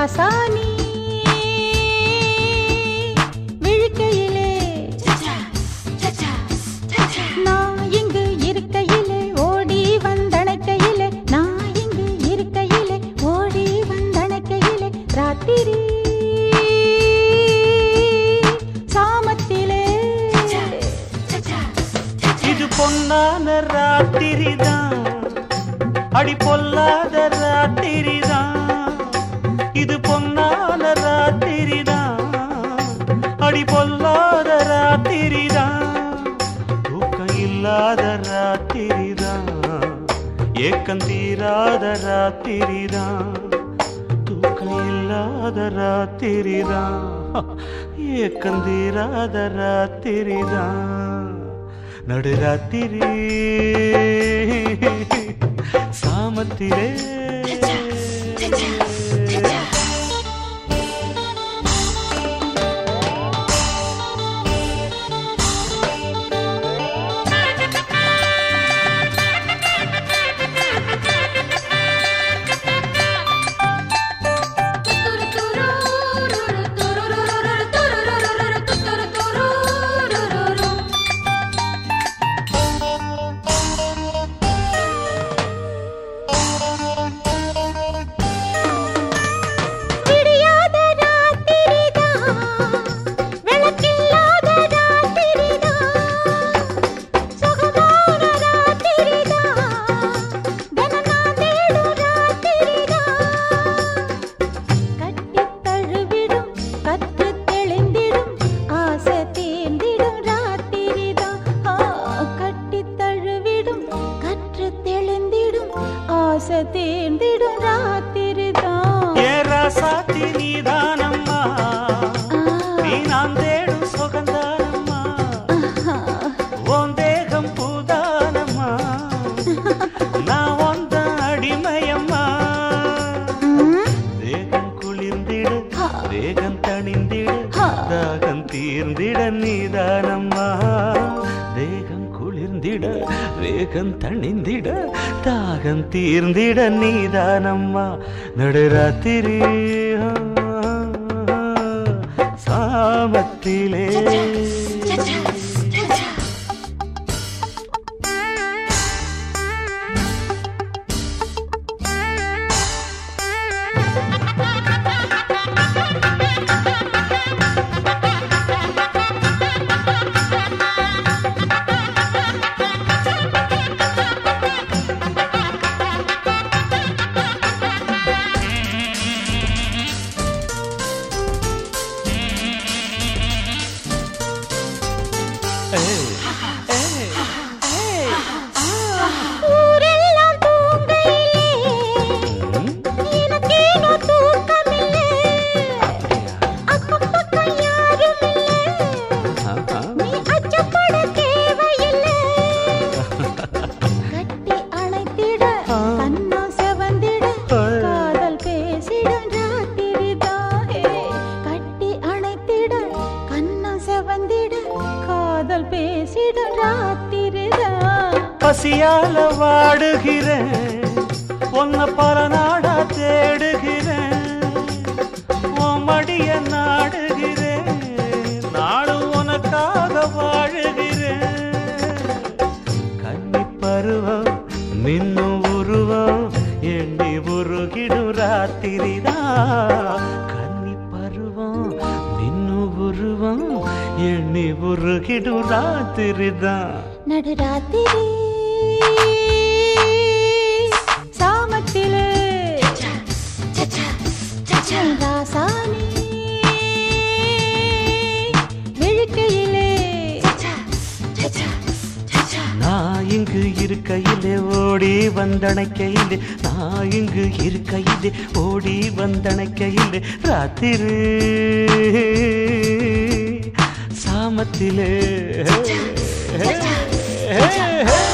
ராசானி விழிக்கையிலே நான் இங்கு இருக்கையிலே ஓடி வந்தணைக்கையிலே நான் இங்கு இருக்கையிலே ஓடி வந்தணைக்கையிலே ராத்திரி சாமத்திலே இது பொன்னான ராத்திரிதான் அடி பொல்லாத ராத்திரிதான் இது பொன்னான ராத்திரிதான் அடி பொல்லாத ராத்திரிதான் தூக்கம் இல்லாத ராத்திரிதான் ஏக்கம் தீராத ராத்திரிதான் தூக்கம் இல்லாத ராத்திரிதான் ஏக்கம் தீராத ராத்திரிதான் நடுராத்திரி சாமத்திலே விடியாத ராத்திரிதான் விளக்கில்லாத ராத்திரிதான் சுகமான ராத்திரிதான் தினம் நான் தேடும் ராத்திரிதான் கட்டித் தழுவிடும் கற்று தெளிந்திடும் ஆசை தீர்ந்திடும் ராத்திரிதான் ஆ, கட்டித் தழுவிடும் கற்று தெளிந்திடும் ஆசை தீர்ந்திடும் ராத்திரிதான் ஏராசாத்தி நீதானம்மா நீ நான் தேடும் சுகந்தானம்மா உன் தேகம் பூதானம்மா நான் வந்த அடிமையம்மா தேகம் குளிர்ந்திட தேகம் தணிந்திட தாகம் தீர்ந்திட நீதானம்மா தேகம் குளிர்ந்திட வேகம் தணிந்திட தாகம் தீர்ந்திட நீதானம்மா நடுராத்திரி சாமத்திலே ஊரெல்லாம் தூங்கையிலே எனக்கேனோ தூக்கமில்லை அக்கம் பக்கம் யாரும் இல்லை நீ அச்சப்பட தேவையில்லை கட்டி அணைத்திட கண்ணா செவந்திட காதல் பேசிடும் ராத்திரிதாயே கட்டி அணைத்திட கண்ணா செவந்திட காதல் பேசிடும் ராத்திரிதான் பசியால வாடுகிறேன் உன்னை பல நாடா தேடுகிறேன் உன் மடிய நாடுகிறேன் நாடும் உனக்காக வாழுகிறேன் கன்னி பருவம் நின்னும் உருவம் எண்ணி உருகிடும் ராத்திரிதான் கன்னி பருவம் நின்னும் உருவம் எண்ணி உருகிடும் ராத்திரிதான் நடுராத்திரி சாமத்திலே ராசானி விழிக்கையிலே நான் இங்கு இருக்கையிலே ஓடி வந்தணைக்கையிலே நான் இங்கு இருக்கையிலே ஓடி வந்தணைக்கையிலே ராத்திரி சாமத்திலே